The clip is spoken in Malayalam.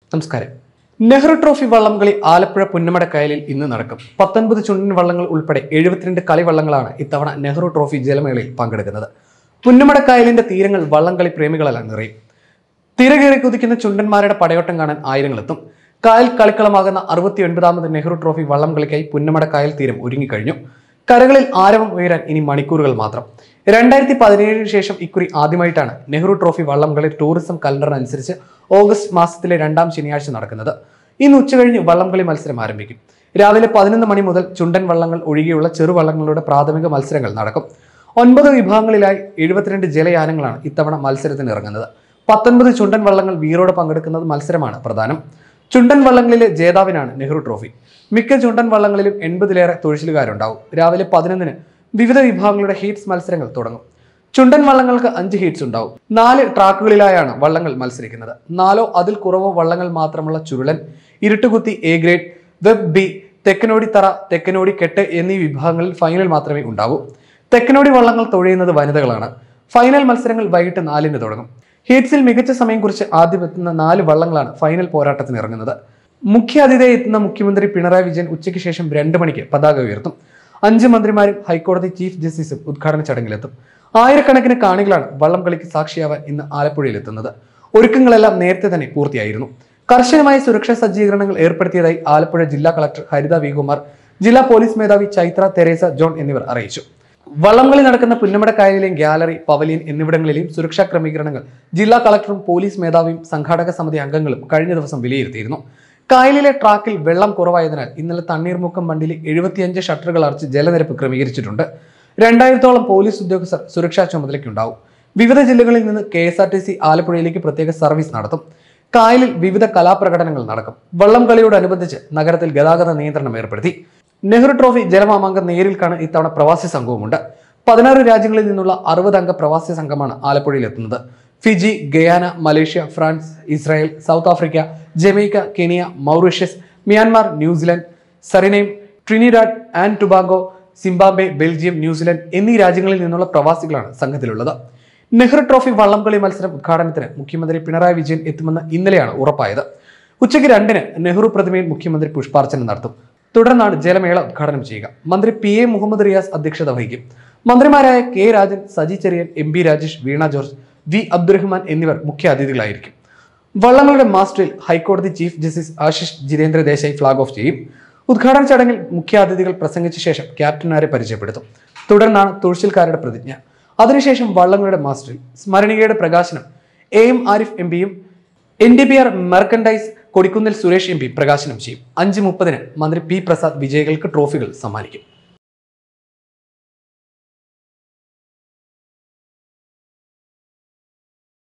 നമസ്കാരം നെഹ്റു ട്രോഫി വള്ളംകളി ആലപ്പുഴ പുന്നമട കായലിൽ ഇന്ന് നടക്കും പത്തൊൻപത് ചുണ്ടൻ വള്ളങ്ങൾ ഉൾപ്പെടെ എഴുപത്തിരണ്ട് കളിവള്ളങ്ങളാണ് ഇത്തവണ നെഹ്റു ട്രോഫി ജലമേളയിൽ പങ്കെടുക്കുന്നത് പുന്നമട കായലിന്റെ തീരങ്ങൾ വള്ളംകളി പ്രേമികളെല്ലാം നിറയും തിരകേറി കുതിക്കുന്ന ചുണ്ടന്മാരുടെ പടയോട്ടം കാണാൻ ആയിരങ്ങളെത്തും കായൽ കളിക്കളമാകുന്ന അറുപത്തി ഒൻപതാമത് നെഹ്റു ട്രോഫി വള്ളം കളിക്കായി പുന്നമട കായൽ തീരം ഒരുങ്ങിക്കഴിഞ്ഞു കരകളിൽ ആരവം ഉയരാൻ ഇനി മണിക്കൂറുകൾ മാത്രം രണ്ടായിരത്തി പതിനേഴിന് ശേഷം ഇക്കുറി ആദ്യമായിട്ടാണ് നെഹ്റു ട്രോഫി വള്ളംകളി ടൂറിസം കലണ്ടറിനനുസരിച്ച് ഓഗസ്റ്റ് മാസത്തിലെ രണ്ടാം ശനിയാഴ്ച നടക്കുന്നത് ഇന്ന് ഉച്ചകഴിഞ്ഞ് വള്ളംകളി മത്സരം ആരംഭിക്കും രാവിലെ പതിനൊന്ന് മണി മുതൽ ചുണ്ടൻ വള്ളങ്ങൾ ഒഴികെയുള്ള ചെറുവള്ളങ്ങളുടെ പ്രാഥമിക മത്സരങ്ങൾ നടക്കും ഒൻപത് വിഭാഗങ്ങളിലായി എഴുപത്തിരണ്ട് ജലയാനങ്ങളാണ് ഇത്തവണ മത്സരത്തിന് ഇറങ്ങുന്നത് പത്തൊൻപത് ചുണ്ടൻ വള്ളങ്ങൾ വീറോടെ പങ്കെടുക്കുന്നത് മത്സരമാണ് പ്രധാനം ചുണ്ടൻ വള്ളങ്ങളിലെ ജേതാവിനാണ് നെഹ്റു ട്രോഫി മിക്ക ചുണ്ടൻ വള്ളങ്ങളിലും എൺപതിലേറെ തുഴച്ചിലുകാരുണ്ടാവും രാവിലെ പതിനൊന്നിന് വിവിധ വിഭാഗങ്ങളുടെ ഹീറ്റ്സ് മത്സരങ്ങൾ തുടങ്ങും ചുണ്ടൻ വള്ളങ്ങൾക്ക് അഞ്ച് ഹീറ്റ്സ് ഉണ്ടാവും നാല് ട്രാക്കുകളിലായാണ് വള്ളങ്ങൾ മത്സരിക്കുന്നത് നാലോ അതിൽ കുറവോ വള്ളങ്ങൾ മാത്രമുള്ള ചുരുളൻ ഇരുട്ടുകുത്തി എ ഗ്രേഡ് വെബ് ബി തെക്കനോടി തറ തെക്കനോടി കെട്ട് എന്നീ വിഭാഗങ്ങളിൽ ഫൈനൽ മാത്രമേ ഉണ്ടാവൂ തെക്കനോടി വള്ളങ്ങൾ തുഴയുന്നത് വനിതകളാണ് ഫൈനൽ മത്സരങ്ങൾ വൈകിട്ട് നാലിന് തുടങ്ങും ഹീറ്റ്സിൽ മികച്ച സമയം കുറിച്ച് ആദ്യം എത്തുന്ന നാല് വള്ളങ്ങളാണ് ഫൈനൽ പോരാട്ടത്തിന് ഇറങ്ങുന്നത് മുഖ്യ അതിഥിയായി എത്തുന്ന മുഖ്യമന്ത്രി പിണറായി വിജയൻ ഉച്ചയ്ക്ക് ശേഷം രണ്ട് മണിക്ക് പതാക ഉയർത്തും അഞ്ച് മന്ത്രിമാരും ഹൈക്കോടതി ചീഫ് ജസ്റ്റിസും ഉദ്ഘാടന ചടങ്ങിലെത്തും ആയിരക്കണക്കിന് കാണികളാണ് വള്ളം കളിക്ക് സാക്ഷിയാവാൻ ഇന്ന് ആലപ്പുഴയിൽ എത്തുന്നത് ഒരുക്കങ്ങളെല്ലാം നേരത്തെ തന്നെ പൂർത്തിയായിരുന്നു കർശനമായ സുരക്ഷാ സജ്ജീകരണങ്ങൾ ഏർപ്പെടുത്തിയതായി ആലപ്പുഴ ജില്ലാ കളക്ടർ ഹരിത വി കുമാർ ജില്ലാ പോലീസ് മേധാവി ചൈത്ര തെരേസ ജോൺ എന്നിവർ അറിയിച്ചു വള്ളംകളി നടക്കുന്ന പുന്നമട കായലിലെയും ഗ്യാലറി പവലിയൻ എന്നിവിടങ്ങളിലെയും സുരക്ഷാ ക്രമീകരണങ്ങൾ ജില്ലാ കളക്ടറും പോലീസ് മേധാവിയും സംഘാടക സമിതി അംഗങ്ങളും കഴിഞ്ഞ ദിവസം വിലയിരുത്തിയിരുന്നു കായലിലെ ട്രാക്കിൽ വെള്ളം കുറവായതിനാൽ ഇന്നലെ തണ്ണീർമുക്കം ബണ്ടിലെ എഴുപത്തിയഞ്ച് ഷട്ടറുകൾ അടച്ച് ജലനിരപ്പ് ക്രമീകരിച്ചിട്ടുണ്ട് രണ്ടായിരത്തോളം പോലീസ് ഉദ്യോഗസ്ഥർ സുരക്ഷാ ചുമതലയ്ക്കുണ്ടാവും വിവിധ ജില്ലകളിൽ നിന്ന് K S R T C ആലപ്പുഴയിലേക്ക് പ്രത്യേക സർവീസ് നടത്തും കായലിൽ വിവിധ കലാപ്രകടനങ്ങൾ നടക്കും വള്ളം കളിയോടനുബന്ധിച്ച് നഗരത്തിൽ ഗതാഗത നിയന്ത്രണം ഏർപ്പെടുത്തി നെഹ്റു ട്രോഫി ജലമാമാങ്കം നേരിൽ കാണാൻ ഇത്തവണ പ്രവാസി സംഘവുമുണ്ട് പതിനാറ് രാജ്യങ്ങളിൽ നിന്നുള്ള അറുപത് അംഗ പ്രവാസി സംഘമാണ് ആലപ്പുഴയിൽ എത്തുന്നത് Fiji Guyana Malaysia France Israel South Africa Jamaica Kenya Mauritius Myanmar New Zealand Suriname Trinidad and Tobago Zimbabwe Belgium New Zealand എന്നീ രാജ്യങ്ങളിൽ നിന്നുള്ള പ്രവാസികളാണ് സംഘത്തിലുള്ളത് നെഹ്റു ട്രോഫി വള്ളംകളി മത്സരം ഉദ്ഘാടനത്തിന് മുഖ്യമന്ത്രി പിണറായി വിജയൻ എത്തുമെന്ന് ഇന്നലെയാണ് ഉറപ്പായത് ഉച്ചയ്ക്ക് രണ്ടിന് നെഹ്റു പ്രതിമയിൽ മുഖ്യമന്ത്രി പുഷ്പാർച്ചന നടത്തും തുടർന്നാണ് ജലമേള ഉദ്ഘാടനം ചെയ്യുക മന്ത്രി പി എ മുഹമ്മദ് റിയാസ് അധ്യക്ഷത വഹിക്കും മന്ത്രിമാരായ K Rajan Saji Cherian M P Rajesh Veena George V Abdurahman എന്നിവർ മുഖ്യ അതിഥികളായിരിക്കും വള്ളങ്ങളുടെ മാസ്റ്ററിൽ ഹൈക്കോടതി chief justice Ashish Jitendra Desai flag off ചെയ്യും ഉദ്ഘാടന ചടങ്ങിൽ മുഖ്യാതിഥികൾ പ്രസംഗിച്ച ശേഷം ക്യാപ്റ്റന്മാരെ പരിചയപ്പെടുത്തും തുടർന്നാണ് തുഴച്ചിൽക്കാരുടെ പ്രതിജ്ഞ അതിനുശേഷം വള്ളങ്ങളുടെ മാസ്റ്ററിൽ സ്മരണികയുടെ പ്രകാശനം എ എം ആരിഫ് എം പിയും N D P R merchandise Kodikunnil Suresh M P പ്രകാശനം ചെയ്യും അഞ്ച് മുപ്പതിന് മന്ത്രി പി പ്രസാദ് വിജയികൾക്ക് ട്രോഫികൾ സമ്മാനിക്കും